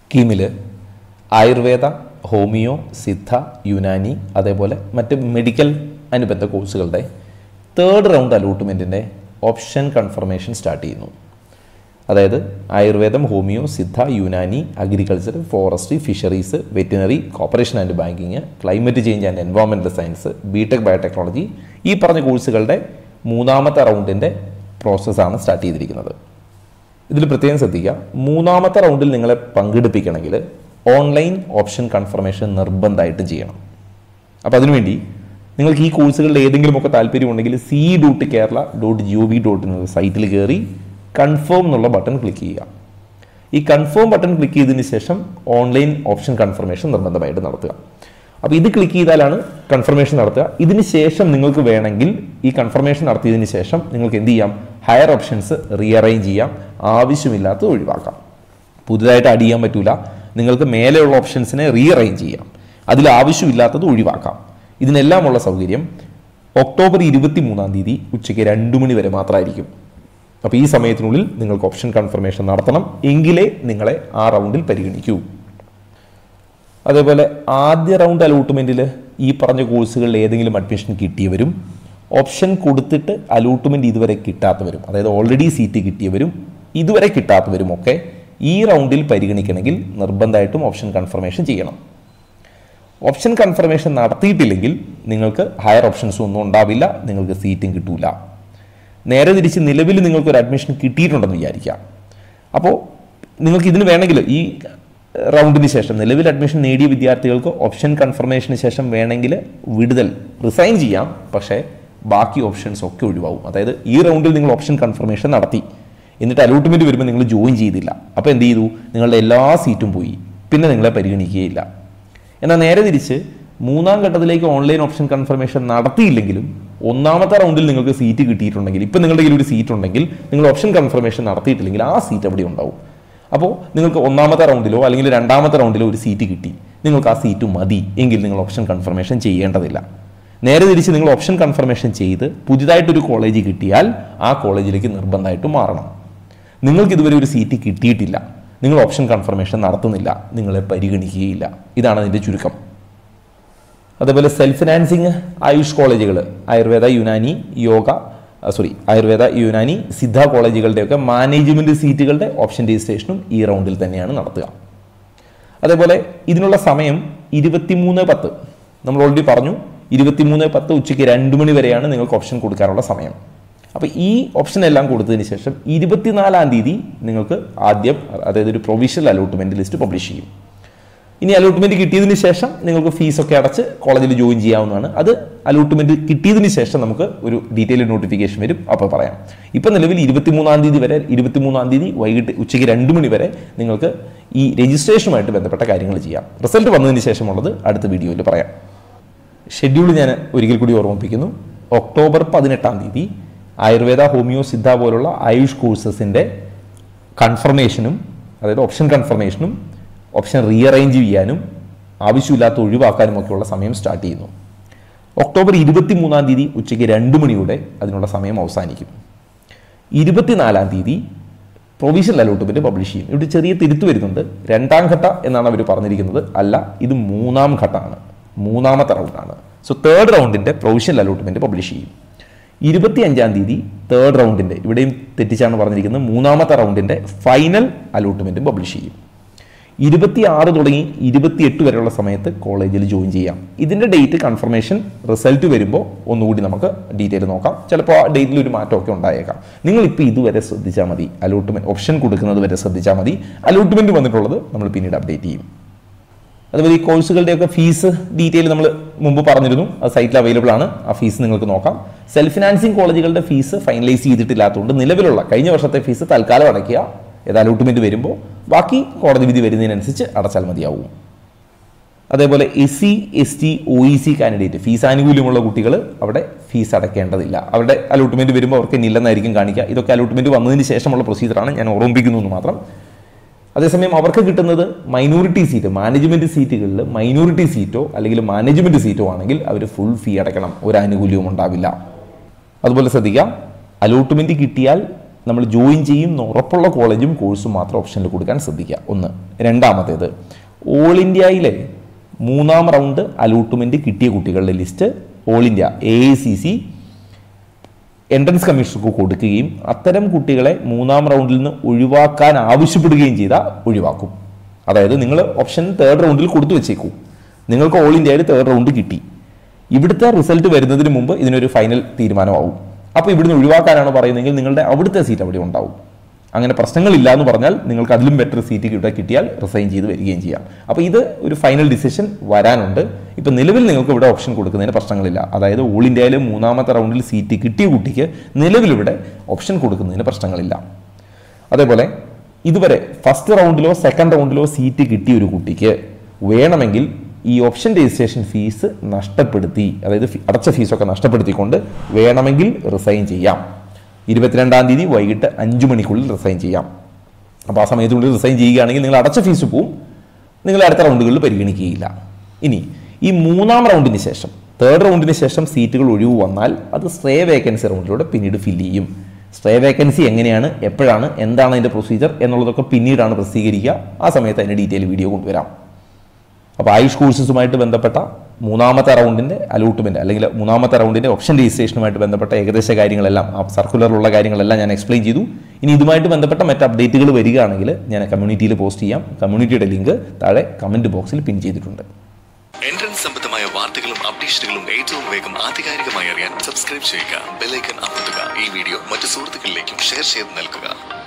കീമിൽ Ayurveda homoeo Siddha Unani അതേപോലെ മറ്റ് medical അനുബന്ധ കോഴ്സുകളുടെ തേർഡ് റൗണ്ട് അലോട്ട്മെൻറ്റിൻ്റെ ഓപ്ഷൻ കൺഫർമേഷൻ സ്റ്റാർട്ട് ചെയ്യുന്നു അതായത് ആയുർവേദം homoeo Siddha Unani agriculture forestry fisheries veterinary cooperation and banking climate change and environmental science BTech biotechnology ഈ പറഞ്ഞ കോഴ്സുകളുടെ മൂന്നാമത്തെ റൗണ്ടിൻ്റെ പ്രോസസ്സാണ് സ്റ്റാർട്ട് ചെയ്തിരിക്കുന്നത് ഇതിൽ പ്രത്യേകം ശ്രദ്ധിക്കുക മൂന്നാമത്തെ റൗണ്ടിൽ നിങ്ങളെ പങ്കെടുപ്പിക്കണമെങ്കിൽ ഓൺലൈൻ ഓപ്ഷൻ കൺഫർമേഷൻ നിർബന്ധമായിട്ടും ചെയ്യണം അപ്പോൾ അതിനുവേണ്ടി നിങ്ങൾക്ക് ഈ കോഴ്സുകളിൽ ഏതെങ്കിലുമൊക്കെ താല്പര്യമുണ്ടെങ്കിൽ C dot Kerala dot G O V dot in സൈറ്റിൽ കയറി കൺഫേം എന്നുള്ള ബട്ടൺ ക്ലിക്ക് ചെയ്യുക ഈ കൺഫേം ബട്ടൺ ക്ലിക്ക് ചെയ്തതിന് ശേഷം ഓൺലൈൻ ഓപ്ഷൻ കൺഫർമേഷൻ നിർബന്ധമായിട്ട് നടത്തുക അപ്പോൾ ഇത് ക്ലിക്ക് ചെയ്താലാണ് കൺഫർമേഷൻ നടത്തുക ഇതിന് ശേഷം നിങ്ങൾക്ക് വേണമെങ്കിൽ ഈ കൺഫർമേഷൻ നടത്തിയതിന് ശേഷം നിങ്ങൾക്ക് എന്ത് ചെയ്യാം ഹയർ ഓപ്ഷൻസ് റീഅറേഞ്ച് ചെയ്യാം ആവശ്യമില്ലാത്തത് ഒഴിവാക്കാം പുതുതായിട്ട് ആഡ് ചെയ്യാൻ പറ്റൂല നിങ്ങൾക്ക് മേലെയുള്ള ഓപ്ഷൻസിനെ റീഅറേഞ്ച് ചെയ്യാം അതിൽ ആവശ്യമില്ലാത്തത് ഒഴിവാക്കാം ഇതിനെല്ലാമുള്ള സൗകര്യം ഒക്ടോബർ ഇരുപത്തി മൂന്നാം തീയതി ഉച്ചയ്ക്ക് രണ്ട് മണി വരെ മാത്രമായിരിക്കും അപ്പോൾ ഈ സമയത്തിനുള്ളിൽ നിങ്ങൾക്ക് ഓപ്ഷൻ കൺഫർമേഷൻ നടത്തണം എങ്കിലേ നിങ്ങളെ ആ റൗണ്ടിൽ പരിഗണിക്കൂ അതേപോലെ ആദ്യ റൗണ്ട് അലോട്ട്മെൻറ്റിൽ ഈ പറഞ്ഞ കോഴ്സുകളിൽ ഏതെങ്കിലും അഡ്മിഷൻ കിട്ടിയവരും ഓപ്ഷൻ കൊടുത്തിട്ട് അലോട്ട്മെൻറ്റ് ഇതുവരെ കിട്ടാത്തവരും അതായത് ഓൾറെഡി സീറ്റ് കിട്ടിയവരും ഇതുവരെ കിട്ടാത്തവരും ഒക്കെ ഈ റൗണ്ടിൽ പരിഗണിക്കണമെങ്കിൽ നിർബന്ധമായിട്ടും ഓപ്ഷൻ കൺഫർമേഷൻ ചെയ്യണം ഓപ്ഷൻ കൺഫർമേഷൻ നടത്തിയിട്ടില്ലെങ്കിൽ നിങ്ങൾക്ക് ഹയർ ഓപ്ഷൻസ് ഒന്നും ഉണ്ടാവില്ല നിങ്ങൾക്ക് സീറ്റും കിട്ടൂല നേരെ തിരിച്ച് നിലവിൽ നിങ്ങൾക്ക് ഒരു അഡ്മിഷൻ കിട്ടിയിട്ടുണ്ടെന്ന് വിചാരിക്കാം അപ്പോൾ നിങ്ങൾക്ക് ഇതിന് വേണമെങ്കിൽ ഈ റൗണ്ടിന് ശേഷം നിലവിൽ അഡ്മിഷൻ നേടിയ വിദ്യാർത്ഥികൾക്ക് ഓപ്ഷൻ കൺഫർമേഷന് ശേഷം വേണമെങ്കിൽ വിടുതൽ റിസൈൻ ചെയ്യാം പക്ഷേ ബാക്കി ഓപ്ഷൻസ് ഒക്കെ ഒഴിവാകും അതായത് ഈ റൗണ്ടിൽ നിങ്ങൾ ഓപ്ഷൻ കൺഫർമേഷൻ നടത്തി എന്നിട്ട് അലോട്ട്മെൻറ്റ് വരുമ്പോൾ നിങ്ങൾ ജോയിൻ ചെയ്തില്ല അപ്പോൾ എന്ത് ചെയ്തു നിങ്ങളുടെ എല്ലാ സീറ്റും പോയി പിന്നെ നിങ്ങളെ പരിഗണിക്കുകയില്ല എന്നാൽ നേരെ തിരിച്ച് മൂന്നാം ഘട്ടത്തിലേക്ക് ഓൺലൈൻ ഓപ്ഷൻ കൺഫർമേഷൻ നടത്തിയില്ലെങ്കിലും ഒന്നാമത്തെ റൗണ്ടിൽ നിങ്ങൾക്ക് സീറ്റ് കിട്ടിയിട്ടുണ്ടെങ്കിൽ ഇപ്പം നിങ്ങളുടെ കയ്യിൽ ഒരു സീറ്റ് ഉണ്ടെങ്കിൽ നിങ്ങൾ ഓപ്ഷൻ കൺഫർമേഷൻ നടത്തിയിട്ടില്ലെങ്കിൽ ആ സീറ്റ് അവിടെ ഉണ്ടാവും അപ്പോൾ നിങ്ങൾക്ക് ഒന്നാമത്തെ റൗണ്ടിലോ അല്ലെങ്കിൽ രണ്ടാമത്തെ റൗണ്ടിലോ ഒരു സീറ്റ് കിട്ടി നിങ്ങൾക്ക് ആ സീറ്റ് മതി എങ്കിൽ നിങ്ങൾ ഓപ്ഷൻ കൺഫർമേഷൻ ചെയ്യേണ്ടതില്ല നേരെ തിരിച്ച് നിങ്ങൾ ഓപ്ഷൻ കൺഫർമേഷൻ ചെയ്ത് പുതിയതായിട്ടൊരു കോളേജ് കിട്ടിയാൽ ആ കോളേജിലേക്ക് നിർബന്ധമായിട്ടും മാറണം നിങ്ങൾക്ക് ഇതുവരെ ഒരു സീറ്റ് കിട്ടിയിട്ടില്ല നിങ്ങൾ ഓപ്ഷൻ കൺഫർമേഷൻ നടത്തുന്നില്ല നിങ്ങളെ പരിഗണിക്കുകയില്ല ഇതാണ് അതിൻ്റെ ചുരുക്കം അതേപോലെ സെൽഫ് ഫിനാൻസിങ് ആയുഷ് കോളേജുകൾ ആയുർവേദ യുനാനി യോഗ സോറി ആയുർവേദ യുനാനി സിദ്ധ കോളേജുകളുടെയൊക്കെ മാനേജ്മെൻറ്റ് സീറ്റുകളുടെ ഓപ്ഷൻ രജിസ്ട്രേഷനും ഈ റൗണ്ടിൽ തന്നെയാണ് നടത്തുക അതേപോലെ ഇതിനുള്ള സമയം ഇരുപത്തിമൂന്ന് പത്ത് നമ്മൾ ഓൾറെഡി പറഞ്ഞു ഇരുപത്തിമൂന്ന് പത്ത് ഉച്ചയ്ക്ക് രണ്ട് മണി വരെയാണ് നിങ്ങൾക്ക് ഓപ്ഷൻ കൊടുക്കാനുള്ള സമയം അപ്പോൾ ഈ ഓപ്ഷൻ എല്ലാം കൊടുത്തതിന് ശേഷം ഇരുപത്തിനാലാം തീയതി നിങ്ങൾക്ക് ആദ്യം അതായത് ഒരു പ്രൊവിഷണൽ അലോട്ട്മെൻറ്റ് ലിസ്റ്റ് പബ്ലിഷ് ചെയ്യും ഇനി അലോട്ട്മെന്റ് കിട്ടിയതിന് ശേഷം നിങ്ങൾക്ക് ഫീസൊക്കെ അടച്ച് കോളേജിൽ ജോയിൻ ചെയ്യാവുന്നതാണ് അത് അലോട്ട്മെന്റ് കിട്ടിയതിന് ശേഷം നമുക്ക് ഒരു ഡീറ്റെയിൽ നോട്ടിഫിക്കേഷൻ വരും അപ്പോൾ പറയാം ഇപ്പം നിലവിൽ ഇരുപത്തിമൂന്നാം തീയതി വരെ ഇരുപത്തിമൂന്നാം തീയതി വൈകിട്ട് ഉച്ചയ്ക്ക് രണ്ട് മണി വരെ നിങ്ങൾക്ക് ഈ രജിസ്ട്രേഷനുമായിട്ട് ബന്ധപ്പെട്ട കാര്യങ്ങൾ ചെയ്യാം റിസൾട്ട് വന്നതിന് ശേഷമുള്ളത് അടുത്ത വീഡിയോയിൽ പറയാം ഷെഡ്യൂൾ ഞാൻ ഒരിക്കൽ കൂടി ഓർമ്മിപ്പിക്കുന്നു ഒക്ടോബർ പതിനെട്ടാം തീയതി ആയുർവേദ ഹോമിയോ സിദ്ധ പോലുള്ള ആയുഷ് കോഴ്സസിൻ്റെ കൺഫർമേഷനും അതായത് ഓപ്ഷൻ കൺഫർമേഷനും ഓപ്ഷൻ റീഅറേഞ്ച് ചെയ്യാനും ആവശ്യമില്ലാത്ത ഒഴിവാക്കാനും ഒക്കെയുള്ള സമയം സ്റ്റാർട്ട് ചെയ്യുന്നു ഒക്ടോബർ ഇരുപത്തി മൂന്നാം തീയതി ഉച്ചയ്ക്ക് രണ്ട് മണിയോടെ അതിനുള്ള സമയം അവസാനിക്കും ഇരുപത്തിനാലാം തീയതി പ്രൊവിഷണൽ അലോട്ട്മെൻറ്റ് പബ്ലിഷ് ചെയ്യും ഇവിടെ ചെറിയ തിരുത്തു വരുന്നുണ്ട് രണ്ടാം ഘട്ട എന്നാണ് അവർ പറഞ്ഞിരിക്കുന്നത് അല്ല ഇത് മൂന്നാം ഘട്ടമാണ് മൂന്നാമത്തെ റൗണ്ടാണ് സോ തേർഡ് റൗണ്ടിൻ്റെ പ്രൊവിഷണൽ അലോട്ട്മെൻറ്റ് പബ്ലിഷ് ചെയ്യും ഇരുപത്തി അഞ്ചാം തീയതി തേർഡ് റൗണ്ടിൻ്റെ ഇവിടെയും തെറ്റിച്ചാണ് പറഞ്ഞിരിക്കുന്നത് മൂന്നാമത്തെ റൗണ്ടിൻ്റെ ഫൈനൽ അലോട്ട്മെൻറ്റും പബ്ലിഷ് ചെയ്യും ഇരുപത്തി ആറ് തുടങ്ങി ഇരുപത്തിയെട്ട് വരെയുള്ള സമയത്ത് കോളേജിൽ ജോയിൻ ചെയ്യാം ഇതിൻ്റെ ഡേറ്റ് കൺഫർമേഷൻ റിസൾട്ട് വരുമ്പോൾ ഒന്നുകൂടി നമുക്ക് ഡീറ്റെയിൽ നോക്കാം ചിലപ്പോൾ ആ ഡേറ്റിൽ ഒരു മാറ്റമൊക്കെ ഉണ്ടായേക്കാം നിങ്ങൾ ഇപ്പോൾ ഇതുവരെ ശ്രദ്ധിച്ചാൽ മതി അലോട്ട്മെൻറ്റ് ഓപ്ഷൻ കൊടുക്കുന്നത് വരെ ശ്രദ്ധിച്ചാൽ മതി അലോട്ട്മെൻറ്റ് വന്നിട്ടുള്ളത് നമ്മൾ പിന്നീട് അപ്ഡേറ്റ് ചെയ്യും അതുപോലെ ഈ കോഴ്സുകളുടെയൊക്കെ ഫീസ് ഡീറ്റെയിൽ നമ്മൾ മുമ്പ് പറഞ്ഞിരുന്നു അത് സൈറ്റിൽ അവൈലബിൾ ആണ് ആ ഫീസ് നിങ്ങൾക്ക് നോക്കാം സെൽഫ് ഫിനാൻസിങ് കോളേജുകളുടെ ഫീസ് ഫൈനലൈസ് ചെയ്തിട്ടില്ലാത്തതുകൊണ്ട് നിലവിലുള്ള കഴിഞ്ഞ വർഷത്തെ ഫീസ് തൽക്കാലം അടയ്ക്കുക ഏത് അലോട്ട്മെൻറ്റ് വരുമ്പോൾ ബാക്കി കോടതി വിധി വരുന്നതിനനുസരിച്ച് അടച്ചാൽ മതിയാവും അതേപോലെ S C S T O E C candidate fees ആനുകൂല്യമുള്ള കുട്ടികൾ അവിടെ ഫീസ് അടയ്ക്കേണ്ടതില്ല അവരുടെ അലോട്ട്മെൻറ്റ് വരുമ്പോൾ അവർക്ക് ഇല്ലെന്നായിരിക്കും കാണിക്കുക ഇതൊക്കെ അലോട്ട്മെൻറ്റ് വന്നതിന് ശേഷമുള്ള പ്രൊസീജിയറാണ് ഞാൻ ഓർമ്മിപ്പിക്കുന്നു എന്ന് മാത്രം അതേസമയം അവർക്ക് കിട്ടുന്നത് മൈനോറിറ്റി സീറ്റ് മാനേജ്മെൻറ്റ് സീറ്റുകളിൽ മൈനോറിറ്റി സീറ്റോ അല്ലെങ്കിൽ മാനേജ്മെൻറ്റ് സീറ്റോ ആണെങ്കിൽ അവർ ഫുൾ ഫീ അടയ്ക്കണം ഒരു ആനുകൂല്യവും ഉണ്ടാവില്ല അതുപോലെ ശ്രദ്ധിക്കാം അലോട്ട്മെൻറ്റ് കിട്ടിയാൽ നമ്മൾ ജോയിൻ ചെയ്യും എന്ന് ഉറപ്പുള്ള കോളേജും കോഴ്സും മാത്രം ഓപ്ഷനിൽ കൊടുക്കാൻ ശ്രദ്ധിക്കുക ഒന്ന് രണ്ടാമത്തേത് ഓൾ ഇന്ത്യയിലെ മൂന്നാം റൗണ്ട് അലോട്ട്മെൻറ്റ് കിട്ടിയ കുട്ടികളുടെ list all India A I C C entrance കമ്മീഷണർക്ക് കൊടുക്കുകയും അത്തരം കുട്ടികളെ മൂന്നാം റൗണ്ടിൽ നിന്ന് ഒഴിവാക്കാൻ ആവശ്യപ്പെടുകയും ചെയ്താൽ ഒഴിവാക്കും അതായത് നിങ്ങൾ ഓപ്ഷൻ തേർഡ് റൗണ്ടിൽ കൊടുത്തു വെച്ചേക്കൂ നിങ്ങൾക്ക് ഓൾ ഇന്ത്യയിൽ തേർഡ് റൗണ്ട് കിട്ടി ഇവിടുത്തെ റിസൾട്ട് വരുന്നതിന് മുമ്പ് ഇതിനൊരു ഫൈനൽ തീരുമാനമാവും അപ്പോൾ ഇവിടുന്ന് ഒഴിവാക്കാനാണ് പറയുന്നതെങ്കിൽ നിങ്ങളുടെ അവിടുത്തെ സീറ്റ് അവിടെ ഉണ്ടാവും അങ്ങനെ പ്രശ്നങ്ങളില്ല എന്ന് പറഞ്ഞാൽ നിങ്ങൾക്ക് അതിലും ബെറ്റർ സീറ്റ് ഇവിടെ കിട്ടിയാൽ റിസൈൻ ചെയ്ത് വരികയും ചെയ്യാം അപ്പോൾ ഇത് ഒരു ഫൈനൽ ഡിസിഷൻ വരാനുണ്ട് ഇപ്പം നിലവിൽ നിങ്ങൾക്ക് ഇവിടെ ഓപ്ഷൻ കൊടുക്കുന്നതിന് പ്രശ്നങ്ങളില്ല അതായത് ഓൾ ഇന്ത്യയിൽ മൂന്നാമത്തെ റൗണ്ടിൽ സീറ്റ് കിട്ടിയ കുട്ടിക്ക് നിലവിലിവിടെ ഓപ്ഷൻ കൊടുക്കുന്നതിന് പ്രശ്നങ്ങളില്ല അതേപോലെ ഇതുവരെ ഫസ്റ്റ് റൗണ്ടിലോ സെക്കൻഡ് റൗണ്ടിലോ സീറ്റ് കിട്ടിയ ഒരു കുട്ടിക്ക് വേണമെങ്കിൽ ഈ ഓപ്ഷൻ രജിസ്ട്രേഷൻ ഫീസ് നഷ്ടപ്പെടുത്തി അതായത് ഫി- അടച്ച ഫീസൊക്കെ നഷ്ടപ്പെടുത്തിക്കൊണ്ട് വേണമെങ്കിൽ റിസൈൻ ചെയ്യാം ഇരുപത്തിരണ്ടാം തീയതി വൈകിട്ട് അഞ്ച് മണിക്കുള്ളിൽ റിസൈൻ ചെയ്യാം അപ്പോൾ ആ സമയത്തിനുള്ളിൽ റിസൈൻ ചെയ്യുകയാണെങ്കിൽ നിങ്ങൾ അടച്ച ഫീസ് പോവും നിങ്ങൾ അടുത്ത റൗണ്ടുകളിൽ പരിഗണിക്കുകയില്ല ഇനി ഈ മൂന്നാം റൗണ്ടിന് ശേഷം തേർഡ് റൗണ്ടിന് ശേഷം സീറ്റുകൾ ഒഴിവ് വന്നാൽ അത് സ്ട്രേ വേക്കൻസി റൗണ്ടിലൂടെ പിന്നീട് ഫില്ല് ചെയ്യും സ്ട്രേ വേക്കൻസി എങ്ങനെയാണ് എപ്പോഴാണ് എന്താണ് അതിൻ്റെ പ്രൊസീജിയർ എന്നുള്ളതൊക്കെ പിന്നീടാണ് പ്രസിദ്ധീകരിക്കുക ആ സമയത്ത് അതിൻ്റെ ഡീറ്റെയിൽ വീഡിയോ കൊണ്ടുവരാം അപ്പോൾ ആയുഷ് കോഴ്സസുമായിട്ട് ബന്ധപ്പെട്ട മൂന്നാമത്തെ റൗണ്ടിൻ്റെ അലോട്ട്മെൻറ്റ് അല്ലെങ്കിൽ മൂന്നാമത്തെ റൗണ്ടിൻ്റെ ഓപ്ഷൻ രജിസ്ട്രേഷനുമായിട്ട് ബന്ധപ്പെട്ട ഏകദേശ കാര്യങ്ങളെല്ലാം ആ സർക്കുലറിലുള്ള കാര്യങ്ങളെല്ലാം ഞാൻ എക്സ്പ്ലെയിൻ ചെയ്തു ഇനി ഇതുമായിട്ട് ബന്ധപ്പെട്ട മറ്റ് അപ്ഡേറ്റുകൾ വരികയാണെങ്കിൽ ഞാൻ കമ്മ്യൂണിറ്റിയിൽ പോസ്റ്റ് ചെയ്യാം കമ്മ്യൂണിറ്റിയുടെ ലിങ്ക് താഴെ കമൻറ്റ് ബോക്സിൽ പിൻ ചെയ്തിട്ടുണ്ട് എൻട്രൻസ് സംബന്ധമായ വാർത്തകളും അപ്ഡേഷനുകളും ഏറ്റവും വേഗം ആധികാരികമായി അറിയാൻ സബ്സ്ക്രൈബ് ചെയ്യുക ബെലൈക്കൺ അമർത്തുക ഈ വീഡിയോ മറ്റു സുഹൃത്തുക്കളിലേക്കും ഷെയർ ചെയ്ത് നൽകുക